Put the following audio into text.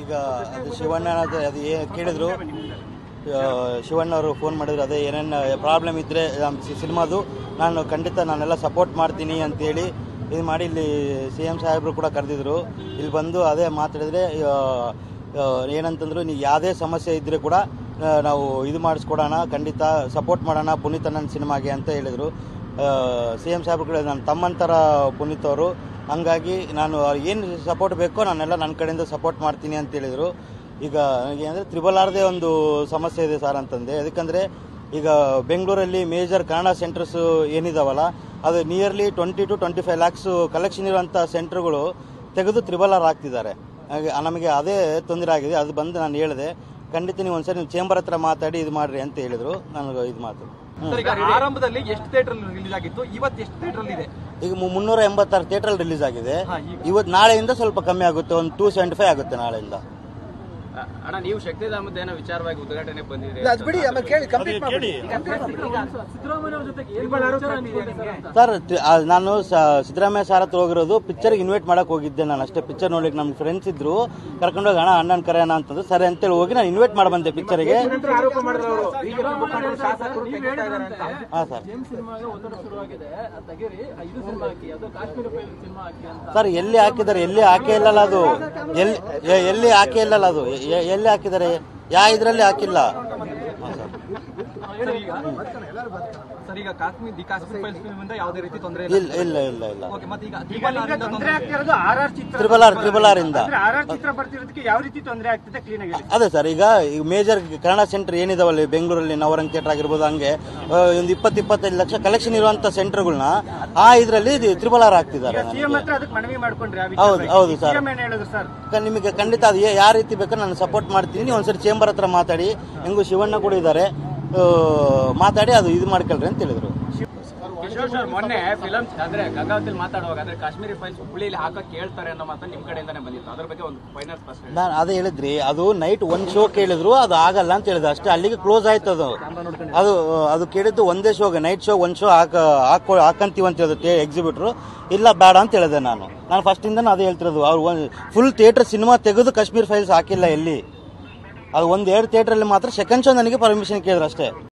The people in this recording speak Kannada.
ಈಗ ಅದು ಶಿವಣ್ಣ ಅದು ಅದು ಏ ಕೇಳಿದ್ರು ಆ, ಶಿವಣ್ಣ ಅವರು ಫೋನ್ ಮಾಡಿದ್ರು ಅದೇ ಏನೇನು ಪ್ರಾಬ್ಲಮ್ ಇದ್ದರೆ ಸಿನಿಮಾದು ನಾನು ಖಂಡಿತ ನಾನೆಲ್ಲ ಸಪೋರ್ಟ್ ಮಾಡ್ತೀನಿ ಅಂತೇಳಿ ಇದು ಮಾಡಿ ಇಲ್ಲಿ ಸಿ ಎಮ್ ಸಾಹೇಬರು ಕೂಡ ಕರೆದಿದ್ರು ಇಲ್ಲಿ ಬಂದು ಅದೇ ಮಾತಾಡಿದ್ರೆ ಆ, ಆ, ಏನಂತಂದ್ರು ನೀವು ಯಾವುದೇ ಸಮಸ್ಯೆ ಇದ್ದರೆ ಕೂಡ ಆ, ನಾವು ಇದು ಮಾಡಿಸ್ಕೊಡೋಣ ಖಂಡಿತ ಸಪೋರ್ಟ್ ಮಾಡೋಣ ಪುನೀತ್ ನನ್ನ ಸಿನಿಮಾಗೆ ಅಂತ ಹೇಳಿದರು ಸಿ ಎಮ್ ಸಾಹೇಬ್ರು ಕೂಡ ನನ್ನ ತಮ್ಮಂತರ ಪುನೀತ್ ಅವರು ಹಂಗಾಗಿ ನಾನು ಏನು ಸಪೋರ್ಟ್ ಬೇಕೋ ನಾನೆಲ್ಲ ನನ್ನ ಕಡೆಯಿಂದ ಸಪೋರ್ಟ್ ಮಾಡ್ತೀನಿ ಅಂತ ಹೇಳಿದರು ಈಗ ಏನಂದರೆ ತ್ರಿಬಲ್ ಆರ್ದೇ ಒಂದು ಸಮಸ್ಯೆ ಇದೆ ಸರ್ ಅಂತಂದೆ ಯಾಕಂದರೆ ಈಗ ಬೆಂಗಳೂರಲ್ಲಿ ಮೇಜರ್ ಕನ್ನಡ ಸೆಂಟರ್ಸ್ ಏನಿದಾವಲ್ಲ ಅದು nearly twenty to twenty five lakhs collection ಇರುವಂಥ ಸೆಂಟರ್ಗಳು ತೆಗೆದು ತ್ರಿಬಲ್ ಆರ್ ಹಾಕ್ತಿದ್ದಾರೆ ಹಾಗೆ ನಮಗೆ ಅದೇ ತೊಂದರೆ ಆಗಿದೆ ಅದು ಬಂದು ನಾನು ಹೇಳಿದೆ ಖಂಡಿತ ನೀವು ಒಂದ್ಸರಿ ನೀವು ಚೇಂಬರ್ ಹತ್ರ ಮಾತಾಡಿ ಇದು ಮಾಡ್ರಿ ಅಂತ ಹೇಳಿದರು ನನಗೆ ಇದು ಮಾತು ಹ್ಮ್. ಸರ್ ಈಗ ಆರಂಭದಲ್ಲಿ ಎಷ್ಟು ಥಿಯೇಟರ್ ರಿಲೀಸ್ ಆಗಿತ್ತು ಇವತ್ತು ಎಷ್ಟು ಥಿಯೇಟರ್ ಇದೆ ಈಗ ಮು- ಮುನ್ನೂರ ಎಂಬತ್ತಾರು ಥಿಯೇಟ್ರಲ್ಲಿ ರಿಲೀಸ್ ಆಗಿದೆ ಹಾ, ಈಗ? ಇವತ್ತು ನಾಳೆಯಿಂದ ಸ್ವಲ್ಪ ಕಮ್ಮಿ ಆಗುತ್ತೆ ಒಂದು ಟೂ ಸೆವೆಂಟಿ ಫೈವ್ ಆಗುತ್ತೆ ನಾಳೆಯಿಂದ ಅಣ್ಣ ನೀವು ಶಕ್ತಿಧಾಮದ ಏನೋ ವಿಚಾರವಾಗಿ ಉದ್ಘಾಟನೆ ಬಂದಿದೆ ಅದು ಬಿಡಿ ಆಮೇಲೆ ಕೇಳಿ ಕಂಪ್ಲೀಟ್ ಮಾಡಿ ಸರ್ ತಿ- ಆ, ನಾನು ಸ- ಸಿದ್ದರಾಮಯ್ಯ ಸಾರ್ ಹತ್ರ ಹೋಗಿರೋದು ಪಿಕ್ಚರ್ಗೆ ಇನ್ವೈಟ್ ಮಾಡಕ್ ಹೋಗಿದ್ದೆ ನಾನು ಅಷ್ಟೇ ಪಿಕ್ಚರ್ ನೋಡ್ಲಿಕ್ಕೆ ನಮ್ಮ ಫ್ರೆಂಡ್ಸ್ ಇದ್ರು ಕರ್ಕೊಂಡೋಗಿ ಅಣ್ಣ ಅಣ್ಣನ ಕರೆಯೋಣ ಅಂತಂದ್ರೆ ಸರಿ ಅಂತೇಳಿ ಹೋಗಿ ನಾನು ಇನ್ವೈಟ್ ಮಾಡಿ ಬಂದೆ ಪಿಕ್ಚರ್ಗೆ ಆರೋಪ ಮಾಡಿದ್ರು ಅವರು ಬಿಜೆಪಿ ಮುಖಂಡರು ಶಾಸಕರು ತೆಗಿತಾ ಇದ್ದಾರೆ ಅಂತ ಹಾ ಸರ್ ಸಿನಿಮಾಗೆ ಒತ್ತಡ ಶುರುವಾಗಿದೆ ಅದ್ ತೆಗೀರಿ ಆ ಇದು ಸಿನಿಮಾ ಹಾಕಿ ಅದು ಕಾಶ್ಮೀರ ಫೈಲ್ ಸಿನಿಮಾ ಹಾಕಿ ಅಂತ ಸರ್ ಎಲ್ಲಿ ಹಾಕಿದ್ದಾರೆ ಎಲ್ಲಿ ಹಾಕೇ ಇಲ್ಲಲ್ಲ ಅದು ಎಲ್ಲಿ ಎ- ಎಲ್ಲಿ ಹಾಕೇ ಇಲ್ಲಲ್ಲ ಅದು ಎ- ಎಲ್ಲಿ ಹಾಕಿದ್ದಾರೆ ಯಾ ಇದ್ರಲ್ಲಿ ಹಾಕಿಲ್ಲ ಹಾ, ಸರ್. ಸರ್ ಈಗ ಸರ್ ಈಗ Kashmir the Kashmir files film ಇಂದ ಯಾವುದೇ ರೀತಿ ತೊಂದರೆ ಇಲ್ಲ ಇಲ್ಲ ಇಲ್ಲ ಇಲ್ಲ ಇಲ್ಲ ಓಕೆ ಮತ್ತೆ ಈಗ ತ್ರಿಬಲ್ ಆರ್ ಇಂದ ತೊಂದರೆ ತೊಂದ್ರೆ ಆಗ್ತಿರೋದು ಆರ್ ಆರ್ ಚಿತ್ರ ತ್ರಿಬಲ್ ಆರ್ ತ್ರಿಬಲ್ ಆರ್ ಇಂದ ಆರ್ ಆರ್ ಚಿತ್ರ ಬರ್ತಿರೋದಕ್ಕೆ ಯಾವ ರೀತಿ ತೊಂದರೆ ಆಗ್ತಿದೆ ಕ್ಲೀನ್ ಆಗಿ ಹೇಳಿ. ಅದೇ ಸರ್ ಈಗ ಈಗ ಮೇಜರ್ ಕನ್ನಡ ಸೆಂಟರ್ ಏನಿದಾವಲ್ಲ ಈ ಬೆಂಗಳೂರಲ್ಲಿ ನವರಂಗ್ ಥಿಯೇಟರ್ ಆಗಿರ್ಬೋದು ಹಂಗೆ ಆ, ಒಂದು ಇಪ್ಪತ್ತು ಇಪ್ಪತ್ತೈದು ಲಕ್ಷ ಕಲೆಕ್ಷನ್ ಇರುವಂತ ಸೆಂಟರ್ಗಳನ್ನ ಆ ಇದರಲ್ಲಿ ತ್ರಿಬಲ್ ಆರ್ ಆಗ್ತಿದ್ದಾರೆ ಸಿಎಂ ನನಗೆ ಹತ್ರ ಅದಕ್ಕೆ ಮನವಿ ಮಾಡ್ಕೊಂಡ್ರಿ ಆ ಹೌದು, ಹೌದು ಸರ್. ಸಿಎಂ ಏನ್ ಹೇಳಿದ್ರು ಸರ್ ಕ- ನಿಮಗೆ ಖಂಡಿತ ಅದು ಯಾ- ಯಾವ ರೀತಿ ಬೇಕೋ ನಾನು ಸಪೋರ್ಟ್ ಮಾಡ್ತೀನಿ ನೀವು ಒಂದ್ಸರಿ ಚೇಂಬರ್ ಹತ್ರ ಮಾತಾಡಿ ಹೆಂಗು ಶಿವಣ್ಣ ಕೂಡ ಇದ್ದಾರೆ ಆ, ಮಾತಾಡಿ ಅದು ಇದು ಮಾಡ್ಕೊಳ್ರಿ ಅಂತ ಹೇಳಿದ್ರು ಕಿಶೋರ್ ಸರ್ ಮೊನ್ನೆ ಫಿಲಂ ಅಂದ್ರೆ ಗಂಗಾವತಿಲಿ ಮಾತಾಡುವಾಗ ಅಂದ್ರೆ ಕಾಶ್ಮೀರಿ ಫೈಲ್ಸ್ ಹುಬ್ಳಿಲಿ ಹಾಕಕ್ ಕೇಳ್ತಾರೆ ಅನ್ನೋ ಮಾತು ನಿಮ್ ಕಡೆಯಿಂದಾನೆ ಬಂದಿತ್ತು ಅದ್ರ ಬಗ್ಗೆ ಒಂದು ಫೈನಲ್ ಸ್ಪಷ್ಟ ನಾನು ಅದೇ ಹೇಳಿದ್ರಿ ಅದು ನೈಟ್ ಒಂದ್ ಶೋ ಕೇಳಿದ್ರು ಅದು ಆಗಲ್ಲ ಅಂತ ಹೇಳಿದ್ರು ಅಷ್ಟೇ ಅಲ್ಲಿಗೆ ಕ್ಲೋಸ್ ಆಯ್ತು ಅದು ಅದು ಅದು ಕೇಳಿದ್ದು ಒಂದೇ ಶೋಗೆ ನೈಟ್ ಶೋ ಒಂದ್ ಶೋ ಹಾಕ ಹಾಕೊ ಹಾಕಂತೀವಿ ಅಂತ ಹೇಳಿದ್ರು ಎಕ್ಸಿಬಿಟ್ರು ಇಲ್ಲ ಬೇಡ ಅಂತ ಹೇಳಿದೆ ನಾನು ನಾನು ಫಸ್ಟ್ ಇಂದನೂ ಅದೇ ಹೇಳ್ತಿರೋದು ಅವ್ರು ಫುಲ್ ಥಿಯೇಟರ್ ಸಿನಿಮಾ ತೆಗೆದು ಕಾಶ್ಮೀರ್ ಫೈಲ್ಸ್ ಹಾಕಿಲ್ಲ ಎಲ್ಲಿ ಅದು ಒಂದ್ ಎರಡು ಥಿಯೇಟರ್ ಅಲ್ಲಿ ಮಾತ್ರ ಸೆಕೆಂಡ್ ಶೋ ನನಗೆ ಪರ್ಮಿಷನ್ ಕೇಳಿದ್ರು ಅಷ್ಟೇ